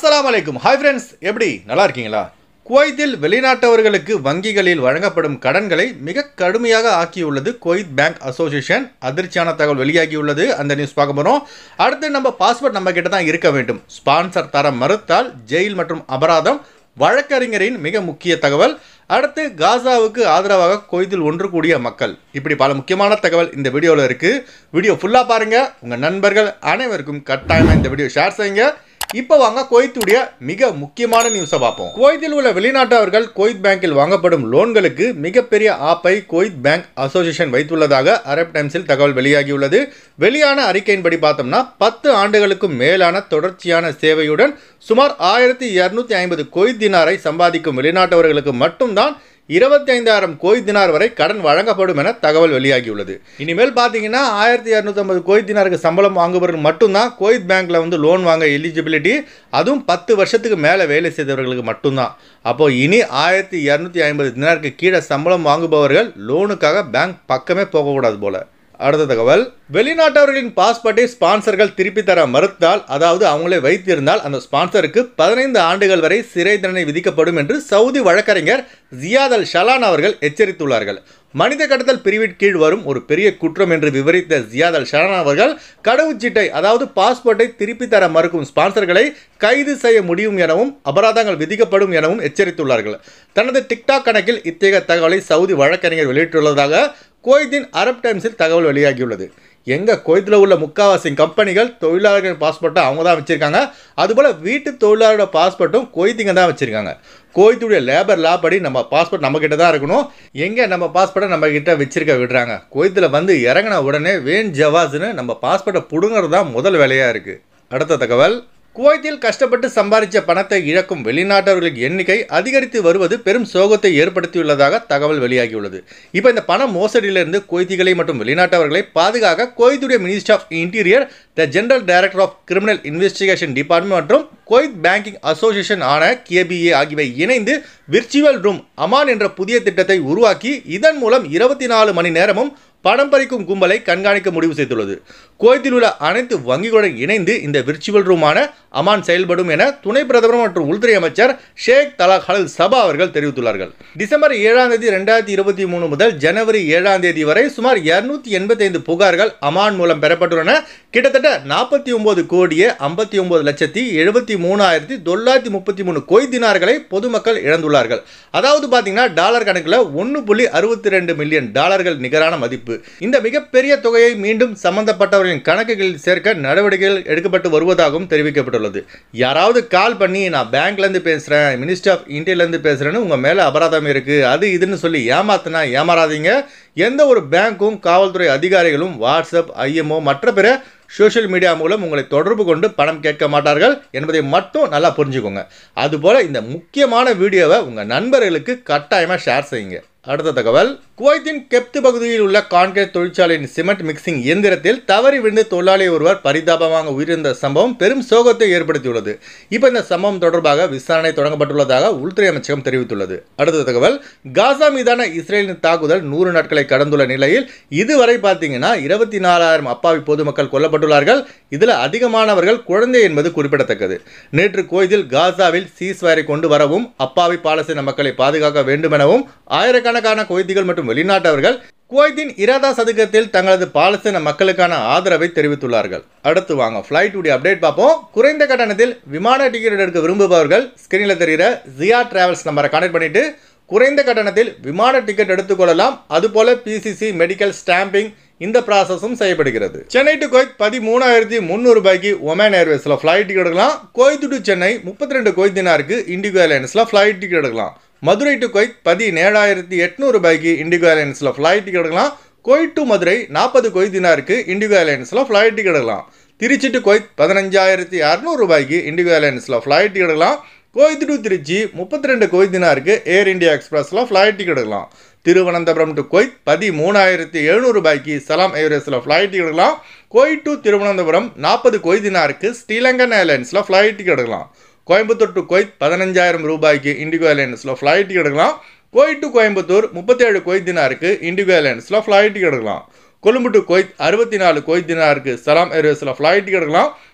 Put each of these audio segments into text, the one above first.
அஸ்ஸலாமு அலைக்கும் hi friends எப்படி நல்லா இருக்கீங்களா குவைத்தில் வெளிநாட்டவர்களுக்கு வங்கிகளில் வழங்கப்படும் கடன்களை மிக கடுமையாக ஆக்கியுள்ளது குவைத் பேங்க் அசோசியேஷன் அதிர்ச்சியான தகவல் வெளியாகியுள்ளது அந்த நியூஸ் பார்க்க போகிறோம் அடுத்து நம்ம பாஸ்போர்ட் நம்ம கிட்ட தான் இருக்க வேண்டும் ஸ்பான்சர் தர மறுத்தால் ஜெயில் மற்றும் அபராதம் வழக்கறிஞரின் மிக முக்கிய தகவல் அடுத்து காசாவுக்கு ஆதரவாக குவைத்தில் ஒன்று கூடிய மக்கள் இப்படி பல முக்கியமான தகவல் இந்த வீடியோவில் இருக்குது வீடியோ ஃபுல்லாக பாருங்கள் உங்கள் நண்பர்கள் அனைவருக்கும் கட்டாயமாக இந்த வீடியோ ஷேர் செய்யுங்க இப்போ வாங்க குவைத்துடைய மிக முக்கியமான நியூஸை பார்ப்போம் குவைத்தில் உள்ள வெளிநாட்டவர்கள் குவைத் பேங்கில் வாங்கப்படும் லோன்களுக்கு மிகப்பெரிய ஆப்பை குவைத் பேங்க் அசோசியேஷன் வைத்துள்ளதாக அரப் டைம்ஸில் தகவல் வெளியாகியுள்ளது வெளியான அறிக்கையின்படி பார்த்தோம்னா பத்து ஆண்டுகளுக்கும் மேலான தொடர்ச்சியான சேவையுடன் சுமார் ஆயிரத்தி இரநூத்தி ஐம்பது குவைத் தினாரை சம்பாதிக்கும் வெளிநாட்டவர்களுக்கு மட்டும்தான் இருபத்தி ஐந்தாயிரம் கோய் தினார் வரை கடன் வழங்கப்படும் என தகவல் வெளியாகியுள்ளது இனிமேல் பார்த்தீங்கன்னா ஆயிரத்தி இரநூத்தம்பது கோய் தினாருக்கு சம்பளம் வாங்குபவர்கள் மட்டும்தான் கோயித் பேங்க்ல வந்து லோன் வாங்க எலிஜிபிலிட்டி அதுவும் பத்து வருஷத்துக்கு மேலே வேலை செய்தவர்களுக்கு மட்டும்தான் அப்போ இனி ஆயிரத்தி இரநூத்தி ஐம்பது தினாருக்கு கீழே சம்பளம் வாங்குபவர்கள் லோனுக்காக பேங்க் பக்கமே போகக்கூடாது போல அடுத்த தகவல் வெளிநாட்டவர்களின் பாஸ்போர்ட்டை ஸ்பான்சர்கள் திருப்பி தர மறுத்தால் அதாவது அவங்களே வைத்திருந்தால் அந்த ஸ்பான்சருக்கு பதினைந்து ஆண்டுகள் வரை சிறை தண்டனை விதிக்கப்படும் என்று சவுதி வழக்கறிஞர் ஜியாத் அல் ஷலான் அவர்கள் எச்சரித்துள்ளார்கள் மனித கடத்தல் பிரிவின் கீழ் வரும் ஒரு பெரிய குற்றம் என்று விவரித்த ஜியாத் அல் ஷலான் அவர்கள் கடவுச்சீட்டை அதாவது பாஸ்போர்ட்டை திருப்பி தர மறுக்கும் ஸ்பான்சர்களை கைது செய்ய முடியும் எனவும் அபராதங்கள் விதிக்கப்படும் எனவும் எச்சரித்துள்ளார்கள் தனது டிக்டாக் கணக்கில் இத்தகைய தகவலை சவுதி வழக்கறிஞர் வெளியிட்டுள்ளதாக குவைத்தின் அரப் டைம்ஸில் தகவல் வெளியாகியுள்ளது எங்கள் குவைத்தில் உள்ள முக்காவாசி கம்பெனிகள் தொழிலாளர்கள் பாஸ்போர்ட்டை அவங்க தான் வச்சுருக்காங்க அதுபோல் வீட்டு தொழிலாளரோட பாஸ்போர்ட்டும் குவைத்திங்க தான் வச்சுருக்காங்க குவைத்துடைய லேபர் லா படி நம்ம பாஸ்போர்ட் நம்மக்கிட்ட தான் இருக்கணும் எங்கே நம்ம பாஸ்போர்ட்டை நம்ம கிட்ட வச்சிருக்க விடுறாங்க குவைத்தில் வந்து இறங்கின உடனே வேன் ஜவாஸ்னு நம்ம பாஸ்போர்ட்டை பிடுங்கிறது தான் முதல் வேலையாக இருக்குது அடுத்த தகவல் குவைத்தில் கஷ்டப்பட்டு சம்பாதிச்ச பணத்தை இழக்கும் வெளிநாட்டவர்களின் எண்ணிக்கை அதிகரித்து வருவது பெரும் சோகத்தை ஏற்படுத்தியுள்ளதாக தகவல் வெளியாகியுள்ளது இப்போ இந்த பண மோசடியிலிருந்து குவைத்திகளை மற்றும் வெளிநாட்டவர்களை பாதுகாக்க குவைத்துடைய minister of interior the general director of criminal investigation department மற்றும் குவைத் பேங்கிங் அசோசியேஷன் ஆன கேபிஏ ஆகியவை இணைந்து விர்ச்சுவல் ரூம் அமான் என்ற புதிய திட்டத்தை உருவாக்கி இதன் மூலம் இருபத்தி நாலு மணி நேரமும் பணம் பறிக்கும் கும்பலை கண்காணிக்க முடிவு செய்துள்ளது குவைத்தில் உள்ள அனைத்து வங்கிகளுடன் இணைந்து இந்த விர்ச்சுவல் ரூமான அமான் செயல்படும் என துணை பிரதமர் மற்றும் உள்துறை அமைச்சர் ஷேக் தலாக் ஹல் சபா அவர்கள் தெரிவித்துள்ளார்கள் டிசம்பர் ஏழாம் தேதி ரெண்டாயிரத்தி இருபத்தி மூணு முதல் ஜனவரி ஏழாம் தேதி வரை சுமார் இருநூத்தி எண்பத்தி ஐந்து புகார்கள் அமான் மூலம் பெறப்பட்டுள்ளன கிட்டத்தட்ட நாற்பத்தி ஒன்பது கோடியே ஐம்பத்தி ஒன்பது லட்சத்தி எழுபத்தி மூணாயிரத்தி தொள்ளாயிரத்தி முப்பத்தி மூணு கொய் தினார்களை பொதுமக்கள் இழந்துள்ளார்கள் அதாவது பார்த்தீங்கன்னா டாலர் கணக்கில் ஒன்று புள்ளி அறுபத்தி ரெண்டு மில்லியன் டாலர்கள் நிகரான மதிப்பு இந்த மிகப்பெரிய தொகையை மீண்டும் சம்பந்தப்பட்டவர்களின் கணக்குகளில் சேர்க்க நடவடிக்கைகள் எடுக்கப்பட்டு வருவதாகவும் தெரிவிக்கப்பட்டுள்ளது யாராவது கால் பண்ணி நான் பேங்க்லேருந்து பேசுகிறேன் மினிஸ்டர் ஆஃப் இந்தியாலேருந்து பேசுகிறேன்னு உங்கள் மேலே அபராதம் இருக்குது அது இதுன்னு சொல்லி ஏமாத்தினா ஏமாறாதீங்க எந்த ஒரு பேங்க்கும் காவல்துறை அதிகாரிகளும் வாட்ஸ்அப் ஐஎம்ஓ மற்ற பிற சோஷியல் மீடியா மூலம் உங்களை தொடர்பு கொண்டு பணம் கேட்க மாட்டார்கள் என்பதை மட்டும் நல்லா புரிஞ்சுக்கோங்க அதுபோல் இந்த முக்கியமான வீடியோவை உங்கள் நண்பர்களுக்கு கட்டாயமாக ஷேர் செய்யுங்க அடுத்த தகவல் குவைத்தின் கெப்து பகுதியில் உள்ள கான்கிரீட் தொழிற்சாலையின் சிமெண்ட் மிக்சிங் இயந்திரத்தில் தவறி விழுந்து தொழிலாளி ஒருவர் பரிதாபமாக உயிரிழந்த சம்பவம் பெரும் சோகத்தை ஏற்படுத்தியுள்ளது இப்போ இந்த சம்பவம் தொடர்பாக விசாரணை தொடங்கப்பட்டுள்ளதாக உள்துறை அமைச்சகம் தெரிவித்துள்ளது அடுத்த தகவல் காசா மீதான இஸ்ரேலின் தாக்குதல் நூறு நாட்களை கடந்துள்ள நிலையில் இதுவரை பார்த்தீங்கன்னா இருபத்தி நாலாயிரம் அப்பாவி பொதுமக்கள் கொல்லப்பட்டுள்ளார்கள் இதில் அதிகமானவர்கள் குழந்தை என்பது குறிப்பிடத்தக்கது நேற்று கோயிலில் காசாவில் சீஸ்வயரை கொண்டு வரவும் அப்பாவி பாலஸ்தீன மக்களை பாதுகாக்க வேண்டும் எனவும் ஆயிரக்கணக்கான குவைத்திகள் மற்றும் வெளிநாட்டவர்கள் குவைத்தின் இராதா சதுக்கத்தில் தங்களது பாலஸ்தீன மக்களுக்கான ஆதரவை தெரிவித்துள்ளார்கள் அடுத்து வாங்க ஃப்ளைட் உடைய அப்டேட் பார்ப்போம் குறைந்த கட்டணத்தில் விமான டிக்கெட் எடுக்க விரும்புபவர்கள் ஸ்கிரீனில் தெரிகிற ஜியா டிராவல்ஸ் நம்பரை கான்டெக்ட் பண்ணிட்டு குறைந்த கட்டணத்தில் விமான டிக்கெட் எடுத்துக்கொள்ளலாம் அதுபோல பிசிசி மெடிக்கல் ஸ்டாம்பிங் இந்த ப்ராசஸும் செய்யப்படுகிறது சென்னை டு கோயத் பதிமூணாயிரத்தி முந்நூறு ரூபாய்க்கு ஒமேன் ஏர்வேஸில் ஃப்ளைட் டிக்கெட் எடுக்கலாம் கோயத் டு சென்னை முப்பத்தி ரெண்டு கோயத் தினாருக்கு இண்டிகோ ஏர்லைன்ஸில் ஃப்ளைட் டிக்கெட் எடுக்கலாம் மதுரை டு கொய்த் பதினேழாயிரத்தி எட்நூறு ரூபாய்க்கு இண்டிகோ ஏர்லைன்ஸில் ஃப்ளைட் டிக்கெட் எடுக்கலாம் கோயட் டு மதுரை நாற்பது கொய்த் தினாருக்கு இண்டிகோ ஏர்லைன்ஸில் ஃப்ளைட் டிக்கெட் எடுக்கலாம் திருச்சி டு கொய்த் பதினஞ்சாயிரத்தி அறநூறு ரூபாய்க்கு இண்டிகோ ஏர்லைன்ஸில் ஃப்ளைட் டிக்கெட் எடுக்கலாம் கோயத் டு திருச்சி முப்பத்தி ரெண்டு கொய்த் தினாருக்கு ஏர் இந்தியா எக்ஸ்பிரஸில் ஃப்ளைட் டிக்கெட் எடுக்கலாம் திருவனந்தபுரம் டு கொய்த் பதிமூணாயிரத்தி எழுநூறு ரூபாய்க்கு சலாம் ஏர்வேஸில் ஃப்ளைட் டிக்கெட் எடுக்கலாம் கோயட் டு திருவனந்தபுரம் நாற்பது கொய்த் தினாருக்கு ஸ்ரீலங்கன் ஏர்லைன்ஸில் ஃப்ளைட் டிக்கெட் எடுக்கலாம் கோயம்புத்தூர் டு கொய்த் பதினஞ்சாயிரம் ரூபாய்க்கு இண்டிகோ ஏர்லைன்ஸில் ஃப்ளைட் டிக்கெட் எடுக்கலாம் கோயட் டு கோயம்புத்தூர் முப்பத்தேழு கொய்த் தினாருக்கு இண்டிகோ ஏர்லைன்ஸில் ஃப்ளைட் டிக்கெட் எடுக்கலாம் கொழும்பு டு கொய்த் அறுபத்தி நாலு கொய்த் தினாருக்கு சலாம் ஏர்வேஸில் ஃப்ளைட் டிக்கெட் எடுக்கலாம்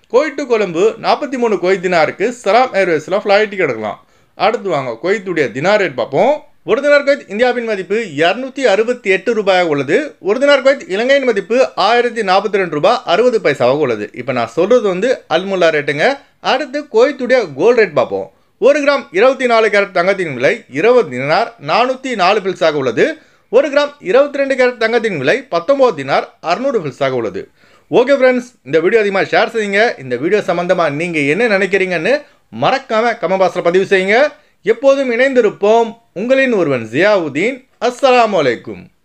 கோயட் டு கொழும்பு நாற்பத்தி மூணு கோயத் தினாருக்கு சலாம் ஏர்வேஸில் ஃப்ளைட் டிக்கெட் எடுக்கலாம் அடுத்து வாங்க கோயத்துடைய தினார் ரேட் பார்ப்போம் ஒரு தினார் குவைத் இந்தியாவின் மதிப்பு இரநூத்தி அறுபத்தி எட்டு ரூபாயாக உள்ளது ஒரு தினார் குவைத் இலங்கையின் மதிப்பு ஆயிரத்தி நாற்பத்தி ரெண்டு ரூபாய் அறுபது பைசாவாக உள்ளது இப்போ நான் சொல்கிறது வந்து அல்முல்லா ரேட்டுங்க அடுத்து கோயத்துடைய கோல்ட் ரேட் பார்ப்போம் ஒரு கிராம் இருபத்தி நாலு கேரட் தங்கத்தின் விலை இருபது தினார் நானூற்றி நாலு பில்ஸாக உள்ளது ஒரு கிராம் இருபத்தி ரெண்டு கேரட் தங்கத்தின் விலை பத்தொம்போது தினார் அறுநூறு பில்ஸாக உள்ளது ஓகே ஃப்ரெண்ட்ஸ் இந்த வீடியோ அதிகமாக ஷேர் செய்யுங்க இந்த வீடியோ சம்மந்தமாக நீங்கள் என்ன நினைக்கிறீங்கன்னு மறக்காமல் கமெண்ட் பாக்ஸில் பதிவு செய்யுங்க எப்போதும் இணைந்திருப்போம் உங்களின் ஒருவன் ஜியாவுதீன் அஸ்ஸலாமு அலைக்கும்